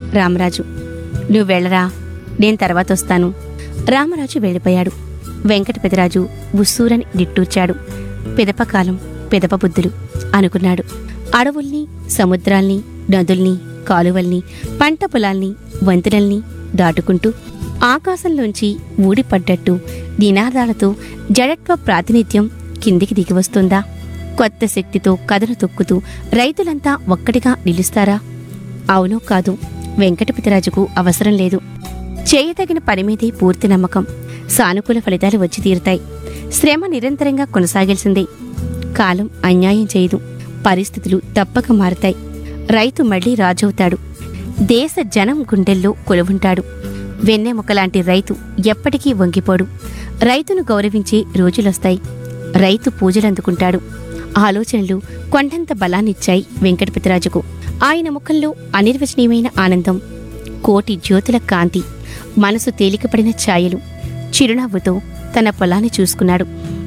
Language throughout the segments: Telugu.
రామరాజు నువ్వు వెళ్ళరా నేను తర్వాత వస్తాను రామరాజు వెళ్ళిపోయాడు వెంకటపెదరాజు ఉస్సూరని నిట్టూర్చాడు పిదపకాలం పిదప బుద్ధులు అనుకున్నాడు అడవుల్ని సముద్రాల్ని నదుల్ని కాలువల్ని పంట పొలాల్ని వంతెనల్ని దాటుకుంటూ ఆకాశంలోంచి ఊడిపడ్డట్టు నినాదాలతో జడత్వ ప్రాతినిధ్యం కిందికి దిగి వస్తుందా కొత్త శక్తితో కథను తొక్కుతూ రైతులంతా ఒక్కటిగా నిలుస్తారా అవునో కాదు వెంకటపతిరాజుకు అవసరం లేదు చేయతగిన పని మీదే పూర్తి నమ్మకం సానుకూల ఫలితాలు వచ్చి తీరుతాయి శ్రమ నిరంతరంగా కొనసాగాల్సిందే కాలం అన్యాయం చేయదు పరిస్థితులు తప్పక మారుతాయి రైతు మళ్లీ రాజవుతాడు దేశ జనం గుండెల్లో కొలువుంటాడు వెన్నెముకలాంటి రైతు ఎప్పటికీ వంగిపోడు రైతును గౌరవించే రోజులొస్తాయి రైతు పూజలందుకుంటాడు ఆలోచనలు కొండంత బలాన్నిచ్చాయి వెంకటపతిరాజుకు ఆయన ముఖంలో అనిర్వచనీయమైన ఆనందం కోటి జ్యోతుల కాంతి మనసు తేలికపడిన ఛాయలు చిరునవ్వుతో తన పొలాన్ని చూసుకున్నాడు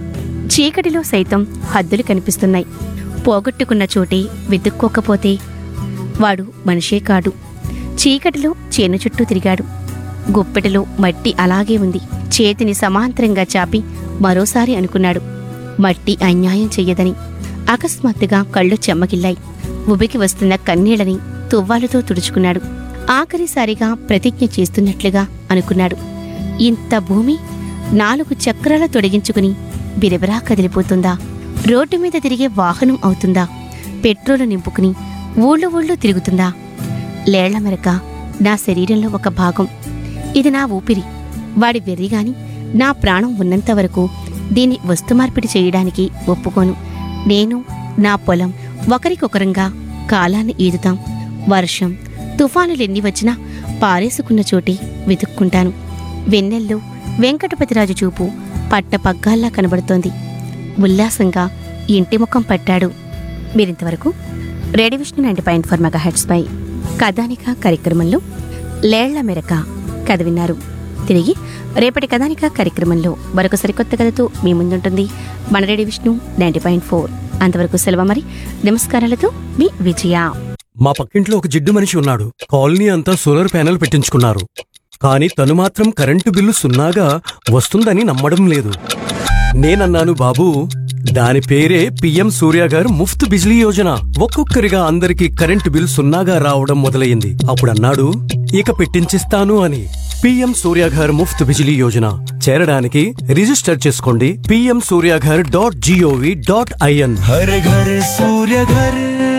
చీకటిలో సైతం హద్దులు కనిపిస్తున్నాయి పోగొట్టుకున్న చోటే వెతుక్కోకపోతే వాడు మనిషే కాడు చీకటిలో చేను చుట్టూ తిరిగాడు గుప్పెటలో మట్టి అలాగే ఉంది చేతిని సమాంతరంగా చాపి మరోసారి అనుకున్నాడు మట్టి అన్యాయం చెయ్యదని అకస్మాత్తుగా కళ్ళు చెమ్మగిల్లాయి ఉబికి వస్తున్న కన్నీళ్లని తువ్వాలుతో తుడుచుకున్నాడు ఆఖరిసారిగా ప్రతిజ్ఞ చేస్తున్నట్లుగా అనుకున్నాడు ఇంత భూమి నాలుగు చక్రాల తొడిగించుకుని బిరబిరా కదిలిపోతుందా రోడ్డు మీద తిరిగే వాహనం అవుతుందా పెట్రోలు నింపుకుని ఊళ్ళు ఊళ్ళు తిరుగుతుందా లేళ్ల మెరక నా శరీరంలో ఒక భాగం ఇది నా ఊపిరి వాడి వెర్రిగాని నా ప్రాణం ఉన్నంత వరకు దీన్ని వస్తుమార్పిడి చేయడానికి ఒప్పుకోను నేను నా పొలం ఒకరికొకరంగా కాలాన్ని ఈదుతాం వర్షం తుఫానులెన్ని వచ్చినా పారేసుకున్న చోటే వెతుక్కుంటాను వెన్నెల్లో వెంకటపతిరాజు చూపు పట్టపగ్గాల్లా కనబడుతోంది ఉల్లాసంగా ఇంటి ముఖం పట్టాడు మీరింతవరకు radio Vishnu ninety point four mega హెడ్స్పై కథానిక కార్యక్రమంలో లేళ్ల మెరక కథ విన్నారు తిరిగి రేపటి కథానిక కార్యక్రమంలో మరొక సరికొత్త కథతో మీ ముందుంటుంది మన radio Vishnu ninety point four అంతవరకు సెలవు మరి నమస్కారాలతో మీ విజయ మా పక్కింట్లో ఒక జిడ్డు మనిషి ఉన్నాడు కాలనీ అంతా సోలార్ ప్యానెల్ పెట్టించుకున్నారు కానీ తను మాత్రం కరెంటు బిల్లు సున్నాగా వస్తుందని నమ్మడం లేదు నేనన్నాను బాబు దాని పేరే పిఎం సూర్య గారు ముఫ్త్ బిజ్లీ యోజన ఒక్కొక్కరిగా అందరికీ కరెంటు బిల్ సున్నాగా రావడం మొదలయ్యింది అప్పుడు అన్నాడు ఇక పెట్టించిస్తాను అని పిఎం సూర్య గారు ముఫ్త్ బిజిలీ యోజన చేరడానికి రిజిస్టర్ చేసుకోండి పిఎం సూర్య గారు డాట్ జిఓవి డాట్ ఐఎన్ हर घर सूर्य घर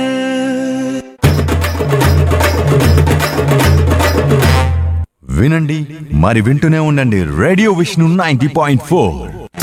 వినండి మరి వింటూనే ఉండండి radio Vishnu ninety point four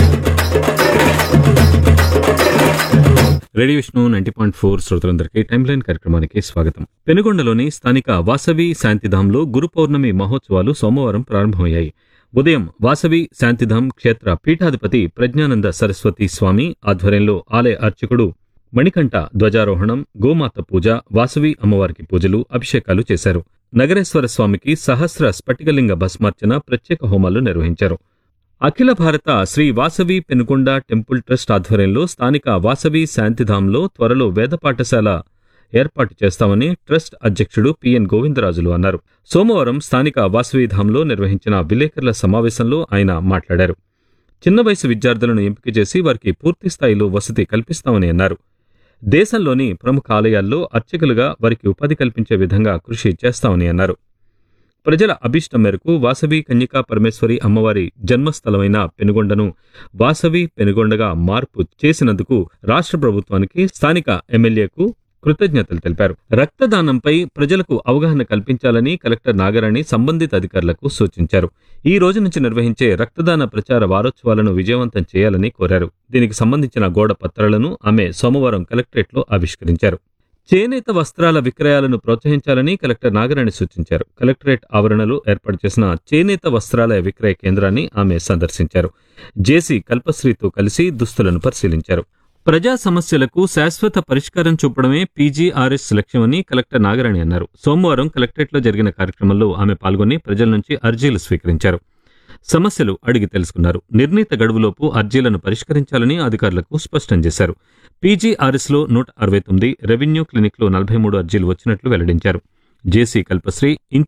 radio Vishnu ninety point four శ్రోతలందరికీ టైమ్ లైన్ కార్యక్రమానికి స్వాగతం పెనుగొండలోని స్థానిక వాసవి శాంతిధాంలో గురు పౌర్ణమి మహోత్సవాలు సోమవారం ప్రారంభమయ్యాయి ఉదయం వాసవి శాంతిధాం క్షేత్ర పీఠాధిపతి ప్రజ్ఞానంద సరస్వతి స్వామి ఆధ్వర్యంలో ఆలయ అర్చకుడు మణికంఠ ధ్వజారోహణం గోమాత పూజ వాసవి అమ్మవారికి పూజలు అభిషేకాలు చేశారు నగరేశ్వర స్వామికి సహస్ర స్ఫటికలింగ భస్మార్చన ప్రత్యేక హోమాలు నిర్వహించారు అఖిల భారత శ్రీ వాసవి పెనుకొండ టెంపుల్ ట్రస్ట్ ఆధ్వర్యంలో స్థానిక వాసవి శాంతిధాంలో త్వరలో వేద పాఠశాల ఏర్పాటు చేస్తామని ట్రస్ట్ అధ్యక్షుడు పిఎన్ గోవిందరాజులు అన్నారు సోమవారం స్థానిక వాసవిధాంలో నిర్వహించిన విలేకరుల సమావేశంలో ఆయన మాట్లాడారు చిన్న వయసు విద్యార్థులను ఎంపిక చేసి వారికి పూర్తి స్థాయిలో వసతి కల్పిస్తామని అన్నారు దేశంలోని ప్రముఖ ఆలయాల్లో అర్చకులుగా వారికి ఉపాధి కల్పించే విధంగా కృషి చేస్తామని అన్నారు ప్రజల అభిష్టం మేరకు వాసవి కన్యకా పరమేశ్వరి అమ్మవారి జన్మస్థలమైన పెనుగొండను వాసవి పెనుగొండగా మార్పు చేసినందుకు రాష్ట్ర ప్రభుత్వానికి స్థానిక ఎమ్మెల్యేకు కృతజ్ఞతలు తెలిపారు రక్తదానంపై ప్రజలకు అవగాహన కల్పించాలని కలెక్టర్ నాగరాణి సంబంధిత అధికారులకు సూచించారు ఈ రోజు నుంచి నిర్వహించే రక్తదాన ప్రచార వారోత్సవాలను విజయవంతం చేయాలని కోరారు దీనికి సంబంధించిన గోడ పత్రాలను ఆమె సోమవారం కలెక్టరేట్లో ఆవిష్కరించారు చేనేత వస్త్రాల విక్రయాలను ప్రోత్సహించాలని కలెక్టర్ నాగరాణి సూచించారు కలెక్టరేట్ ఆవరణలో ఏర్పాటు చేసిన చేనేత వస్త్రాల విక్రయ కేంద్రాన్ని ఆమె సందర్శించారు జేసీ కల్పశ్రీతో కలిసి దుస్తులను పరిశీలించారు ప్రజా సమస్యలకు శాశ్వత పరిష్కారం చూపడమే పీజీఆర్ఎస్ లక్ష్యమని కలెక్టర్ నాగరాణి అన్నారు సోమవారం కలెక్టరేట్లో జరిగిన కార్యక్రమంలో ఆమె పాల్గొని ప్రజల నుంచి అర్జీలు స్వీకరించారు సమస్యలు అడిగి తెలుసుకున్నారు నిర్ణీత గడువులోపు అర్జీలను పరిష్కరించాలని అధికారులకు స్పష్టం చేశారు పీజీఆర్ఎస్లో నూట అరవై తొమ్మిది రెవెన్యూ క్లినిక్లో నలభై మూడు అర్జీలు వచ్చినట్లు వెల్లడించారు జేసీ కల్పశ్రీ